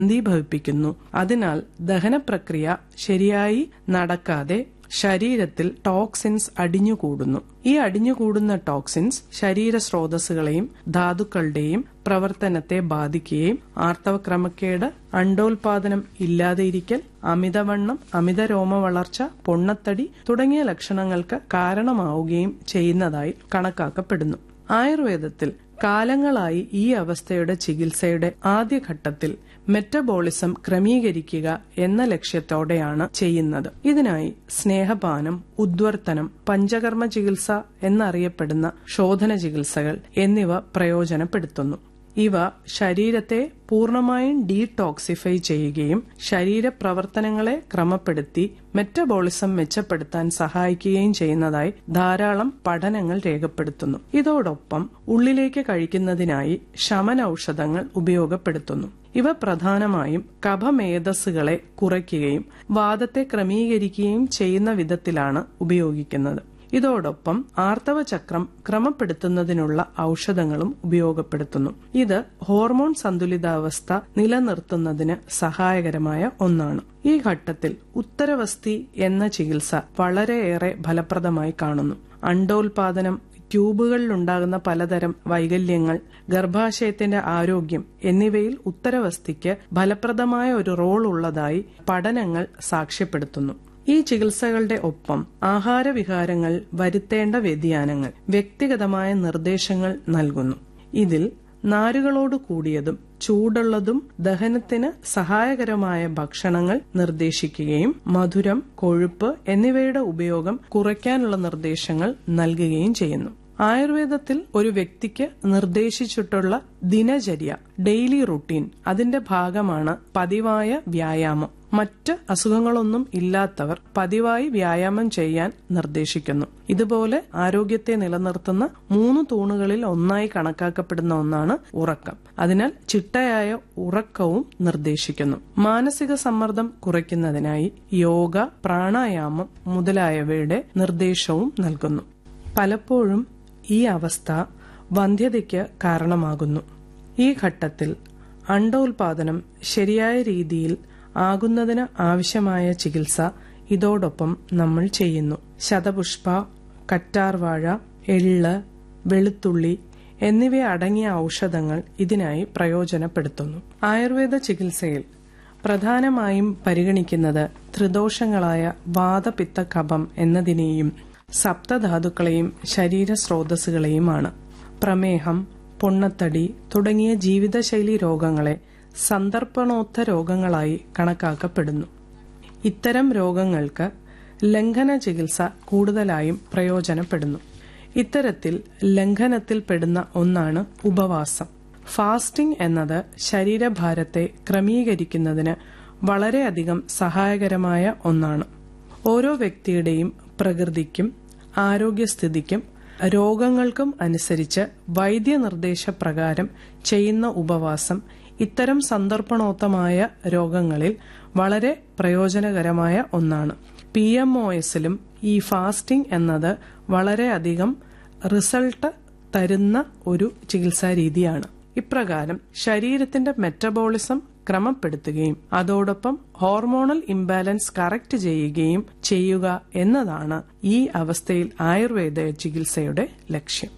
മന്ദീഭവിപ്പിക്കുന്നു അതിനാൽ ദഹന പ്രക്രിയ ശരിയായി നടക്കാതെ ശരീരത്തിൽ ടോക്സിൻസ് അടിഞ്ഞുകൂടുന്നു ഈ അടിഞ്ഞുകൂടുന്ന ടോക്സിൻസ് ശരീര സ്രോതസ്സുകളെയും ധാതുക്കളുടെയും പ്രവർത്തനത്തെ ബാധിക്കുകയും ആർത്തവ ക്രമക്കേട് അണ്ടോൽപാദനം ഇല്ലാതെയിരിക്കൽ അമിതവണ്ണം അമിത രോമ വളർച്ച പൊണ്ണത്തടി തുടങ്ങിയ ലക്ഷണങ്ങൾക്ക് കാരണമാവുകയും ചെയ്യുന്നതായി കണക്കാക്കപ്പെടുന്നു ആയുർവേദത്തിൽ കാലങ്ങളായി ഈ അവസ്ഥയുടെ ചികിത്സയുടെ ആദ്യഘട്ടത്തിൽ മെറ്റബോളിസം ക്രമീകരിക്കുക എന്ന ലക്ഷ്യത്തോടെയാണ് ചെയ്യുന്നത് ഇതിനായി സ്നേഹപാനം ഉദ്വർത്തനം പഞ്ചകർമ്മ ചികിത്സ എന്നറിയപ്പെടുന്ന ശോധന ചികിത്സകൾ എന്നിവ പ്രയോജനപ്പെടുത്തുന്നു ഇവ ശരീരത്തെ പൂർണ്ണമായും ഡീടോക്സിഫൈ ചെയ്യുകയും ശരീരപ്രവർത്തനങ്ങളെ ക്രമപ്പെടുത്തി മെറ്റബോളിസം മെച്ചപ്പെടുത്താൻ സഹായിക്കുകയും ചെയ്യുന്നതായി ധാരാളം പഠനങ്ങൾ രേഖപ്പെടുത്തുന്നു ഇതോടൊപ്പം ഉള്ളിലേക്ക് കഴിക്കുന്നതിനായി ശമന ഔഷധങ്ങൾ ഉപയോഗപ്പെടുത്തുന്നു ഇവ പ്രധാനമായും കഫമേധസ്സുകളെ കുറയ്ക്കുകയും വാദത്തെ ക്രമീകരിക്കുകയും ചെയ്യുന്ന വിധത്തിലാണ് ഉപയോഗിക്കുന്നത് ഇതോടൊപ്പം ആർത്തവ ചക്രം ക്രമപ്പെടുത്തുന്നതിനുള്ള ഔഷധങ്ങളും ഉപയോഗപ്പെടുത്തുന്നു ഇത് ഹോർമോൺ സന്തുലിതാവസ്ഥ നിലനിർത്തുന്നതിന് സഹായകരമായ ഒന്നാണ് ഈ ഘട്ടത്തിൽ ഉത്തരവസ്തി എന്ന ചികിത്സ വളരെയേറെ ഫലപ്രദമായി കാണുന്നു അണ്ടോൽപാദനം ട്യൂബുകളിലുണ്ടാകുന്ന പലതരം വൈകല്യങ്ങൾ ഗർഭാശയത്തിന്റെ ആരോഗ്യം എന്നിവയിൽ ഉത്തരവസ്തിക്ക് ഫലപ്രദമായ ഒരു റോൾ ഉള്ളതായി പഠനങ്ങൾ സാക്ഷ്യപ്പെടുത്തുന്നു ഈ ചികിത്സകളുടെ ഒപ്പം ആഹാരവിഹാരങ്ങൾ വരുത്തേണ്ട വ്യതിയാനങ്ങൾ വ്യക്തിഗതമായ നിർദ്ദേശങ്ങൾ നൽകുന്നു ഇതിൽ നാരുകളോട് കൂടിയതും ചൂടുള്ളതും ദഹനത്തിന് സഹായകരമായ ഭക്ഷണങ്ങൾ നിർദ്ദേശിക്കുകയും മധുരം കൊഴുപ്പ് എന്നിവയുടെ ഉപയോഗം കുറയ്ക്കാനുള്ള നിർദ്ദേശങ്ങൾ നൽകുകയും ചെയ്യുന്നു ആയുർവേദത്തിൽ ഒരു വ്യക്തിക്ക് നിർദ്ദേശിച്ചിട്ടുള്ള ദിനചര്യ ഡെയിലി റുട്ടീൻ അതിന്റെ ഭാഗമാണ് പതിവായ വ്യായാമം മറ്റ് അസുഖങ്ങളൊന്നും ഇല്ലാത്തവർ പതിവായി വ്യായാമം ചെയ്യാൻ നിർദ്ദേശിക്കുന്നു ഇതുപോലെ ആരോഗ്യത്തെ നിലനിർത്തുന്ന മൂന്ന് തൂണുകളിൽ ഒന്നായി കണക്കാക്കപ്പെടുന്ന ഒന്നാണ് ഉറക്കം അതിനാൽ ചിട്ടയായ ഉറക്കവും നിർദ്ദേശിക്കുന്നു മാനസിക സമ്മർദ്ദം കുറയ്ക്കുന്നതിനായി യോഗ പ്രാണായാമം മുതലായവയുടെ നിർദ്ദേശവും നൽകുന്നു പലപ്പോഴും ഈ അവസ്ഥ വന്ധ്യതയ്ക്ക് കാരണമാകുന്നു ഈ ഘട്ടത്തിൽ അണ്ടോൽപാദനം ശരിയായ രീതിയിൽ ആകുന്നതിന് ആവശ്യമായ ചികിത്സ ഇതോടൊപ്പം നമ്മൾ ചെയ്യുന്നു ശതപുഷ്പ കറ്റാർവാഴ എള്ള് വെളുത്തുള്ളി എന്നിവ അടങ്ങിയ ഔഷധങ്ങൾ ഇതിനായി പ്രയോജനപ്പെടുത്തുന്നു ആയുർവേദ ചികിത്സയിൽ പ്രധാനമായും പരിഗണിക്കുന്നത് ത്രിദോഷങ്ങളായ വാതപിത്ത കഫം എന്നതിനെയും സപ്തധാതുക്കളെയും ശരീര സ്രോതസ്സുകളെയുമാണ് പ്രമേഹം പൊണ്ണത്തടി തുടങ്ങിയ ജീവിതശൈലി രോഗങ്ങളെ സന്ദർപ്പണോത്ത രോഗങ്ങളായി കണക്കാക്കപ്പെടുന്നു ഇത്തരം രോഗങ്ങൾക്ക് ലംഘന ചികിത്സ കൂടുതലായും പ്രയോജനപ്പെടുന്നു ഇത്തരത്തിൽ ലംഘനത്തിൽപ്പെടുന്ന ഒന്നാണ് ഉപവാസം ഫാസ്റ്റിംഗ് എന്നത് ശരീരഭാരത്തെ ക്രമീകരിക്കുന്നതിന് വളരെയധികം സഹായകരമായ ഒന്നാണ് ഓരോ വ്യക്തിയുടെയും പ്രകൃതിക്കും ആരോഗ്യസ്ഥിതിക്കും രോഗങ്ങൾക്കും അനുസരിച്ച് വൈദ്യനിർദ്ദേശപ്രകാരം ചെയ്യുന്ന ഉപവാസം ഇത്തരം സന്ദർഭണോത്തമായ രോഗങ്ങളിൽ വളരെ പ്രയോജനകരമായ ഒന്നാണ് പി എം ഒ എസിലും ഈ ഫാസ്റ്റിംഗ് എന്നത് വളരെയധികം റിസൾട്ട് തരുന്ന ഒരു ചികിത്സാ രീതിയാണ് ഇപ്രകാരം ശരീരത്തിന്റെ മെറ്റബോളിസം ക്രമപ്പെടുത്തുകയും അതോടൊപ്പം ഹോർമോണൽ ഇംബാലൻസ് കറക്റ്റ് ചെയ്യുകയും ചെയ്യുക എന്നതാണ് ഈ അവസ്ഥയിൽ ആയുർവേദ ചികിത്സയുടെ ലക്ഷ്യം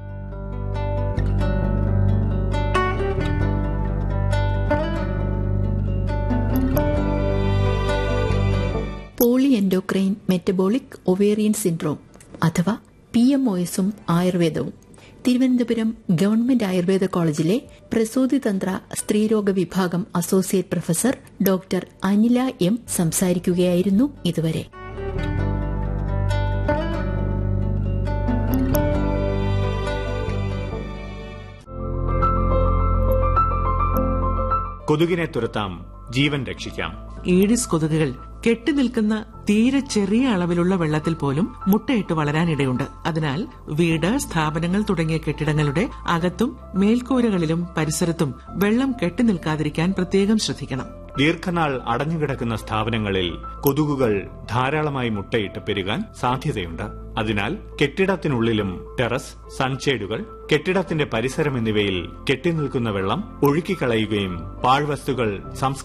poly endocrine metabolic ovarian syndrome അഥവാ പി എം ഒ എസും ആയുർവേദവും തിരുവനന്തപുരം ഗവൺമെന്റ് ആയുർവേദ കോളേജിലെ പ്രസൂതിതന്ത്ര സ്ത്രീരോഗ വിഭാഗം associate professor doctor Anila M സംസാരിക്കുകയായിരുന്നു ഇതുവരെ കൊതുകിനെ തുരത്താം ജീവൻ രക്ഷിക്കാം ഈഡിസ് കൊതുകുകൾ കെട്ടിനിൽക്കുന്ന തീരെ ചെറിയ അളവിലുള്ള വെള്ളത്തിൽ പോലും മുട്ടയിട്ട് വളരാനിടയുണ്ട് അതിനാൽ വീട് സ്ഥാപനങ്ങൾ തുടങ്ങിയ കെട്ടിടങ്ങളുടെ അകത്തും മേൽക്കൂരകളിലും പരിസരത്തും വെള്ളം കെട്ടിനിൽക്കാതിരിക്കാൻ പ്രത്യേകം ശ്രദ്ധിക്കണം ദീർഘനാൾ അടഞ്ഞുകിടക്കുന്ന സ്ഥാപനങ്ങളിൽ കൊതുകുകൾ ധാരാളമായി മുട്ടയിട്ട് പെരുകാൻ സാധ്യതയുണ്ട് അതിനാൽ കെട്ടിടത്തിനുള്ളിലും ടെറസ് സൺഷേഡുകൾ കെട്ടിടത്തിന്റെ പരിസരം എന്നിവയിൽ കെട്ടിനിൽക്കുന്ന വെള്ളം ഒഴുക്കിക്കളയുകയും പാഴ്വസ്തുക്കൾ